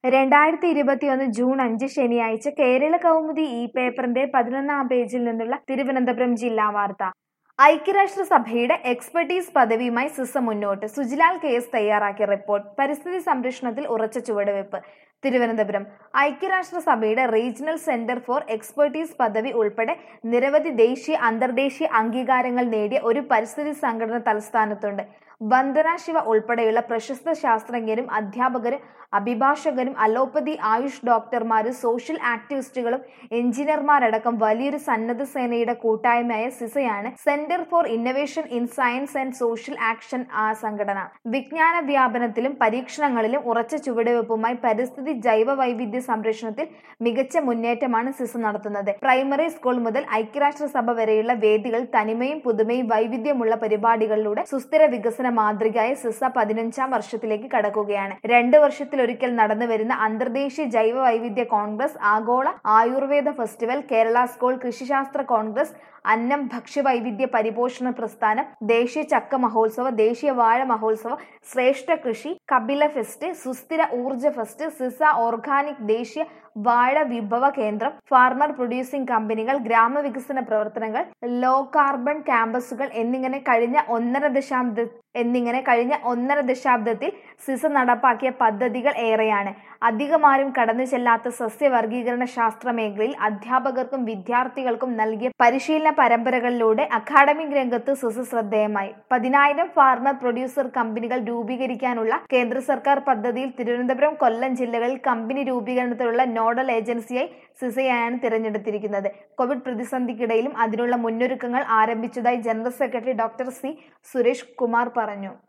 രണ്ടായിരത്തി ഇരുപത്തിയൊന്ന് ജൂൺ അഞ്ച് ശനിയാഴ്ച കേരള കൗമുദി ഈ പേപ്പറിന്റെ പതിനൊന്നാം പേജിൽ നിന്നുള്ള തിരുവനന്തപുരം ജില്ലാ വാർത്ത ഐക്യരാഷ്ട്രസഭയുടെ എക്സ്പെർട്ടീസ് പദവിയുമായി സിസ മുന്നോട്ട് സുജിലാൽ കേസ് തയ്യാറാക്കിയ റിപ്പോർട്ട് പരിസ്ഥിതി സംരക്ഷണത്തിൽ ഉറച്ച ചുവടുവെപ്പ് തിരുവനന്തപുരം ഐക്യരാഷ്ട്രസഭയുടെ റീജിയണൽ സെന്റർ ഫോർ എക്സ്പെർട്ടീസ് പദവി ഉൾപ്പെടെ നിരവധി ദേശീയ അന്തർദേശീയ അംഗീകാരങ്ങൾ നേടിയ ഒരു പരിസ്ഥിതി സംഘടന തലസ്ഥാനത്തുണ്ട് വന്ദന ശിവ ഉൾപ്പെടെയുള്ള പ്രശസ്ത ശാസ്ത്രജ്ഞരും അധ്യാപകരും അഭിഭാഷകരും അലോപ്പതി ആയുഷ് ഡോക്ടർമാരും സോഷ്യൽ ആക്ടിവിസ്റ്റുകളും എഞ്ചിനീയർമാരടക്കം വലിയൊരു സന്നദ്ധ സേനയുടെ കൂട്ടായ്മയായ സിസയാണ് centre for innovation in science and social action ആ സംഘടന വിജ്ഞാന വ്യാപനത്തിലും പരീക്ഷണങ്ങളിലും ഉറച്ച ചുവടുവെപ്പുമായി പരിസ്ഥിതി ജൈവ വൈവിധ്യ സംരക്ഷണത്തിൽ മികച്ച മുന്നേറ്റമാണ് സിസ നടത്തുന്നത് പ്രൈമറി സ്കൂൾ മുതൽ ഐക്യരാഷ്ട്രസഭ വരെയുള്ള വേദികൾ തനിമയും പുതുമയും വൈവിധ്യമുള്ള പരിപാടികളിലൂടെ സുസ്ഥിര വികസന മാതൃകയായ സിസ പതിനഞ്ചാം വർഷത്തിലേക്ക് കടക്കുകയാണ് രണ്ട് വർഷത്തിലൊരിക്കൽ നടന്നു വരുന്ന അന്തർദേശീയ ജൈവ വൈവിധ്യ കോൺഗ്രസ് ആഗോള ആയുർവേദ ഫെസ്റ്റിവൽ കേരള സ്കൂൾ കൃഷിശാസ്ത്ര കോൺഗ്രസ് അന്നം ഭക്ഷ്യവൈവിധ്യ പരിപോഷണ പ്രസ്ഥാനം ദേശീയ ചക്ക മഹോത്സവ ദേശീയ വാഴ മഹോത്സവ ശ്രേഷ്ഠ കൃഷി കപില ഫെസ്റ്റ് സുസ്ഥിര ഊർജ ഫെസ്റ്റ് സിസ ഓർഗാനിക് ദേശീയ വാഴ വിഭവ കേന്ദ്രം ഫാർമർ പ്രൊഡ്യൂസിംഗ് കമ്പനികൾ ഗ്രാമവികസന പ്രവർത്തനങ്ങൾ ലോ കാർബൺ ക്യാമ്പസുകൾ എന്നിങ്ങനെ കഴിഞ്ഞ ഒന്നര ദശാബ്ദ എന്നിങ്ങനെ കഴിഞ്ഞ ഒന്നര ദശാബ്ദത്തിൽ സിസ നടപ്പാക്കിയ പദ്ധതികൾ ഏറെയാണ് അധികമാരും കടന്നു ചെല്ലാത്ത സസ്യവർഗീകരണ ശാസ്ത്ര മേഖലയിൽ അധ്യാപകർക്കും വിദ്യാർത്ഥികൾക്കും നൽകിയ പരിശീലന പരമ്പരകളിലൂടെ അക്കാഡമിക് രംഗത്ത് സിസ ശ്രദ്ധേയമായി പതിനായിരം ഫാർമർ പ്രൊഡ്യൂസർ കമ്പനികൾ രൂപീകരിക്കാനുള്ള കേന്ദ്ര സർക്കാർ പദ്ധതിയിൽ തിരുവനന്തപുരം കൊല്ലം ജില്ലകളിൽ കമ്പനി രൂപീകരണത്തിലുള്ള നോഡൽ ഏജൻസിയായി സിസയാണ് തിരഞ്ഞെടുത്തിരിക്കുന്നത് കോവിഡ് പ്രതിസന്ധിക്കിടയിലും അതിനുള്ള മുന്നൊരുക്കങ്ങൾ ആരംഭിച്ചതായി general secretary doctor C Suresh Kumar പറഞ്ഞു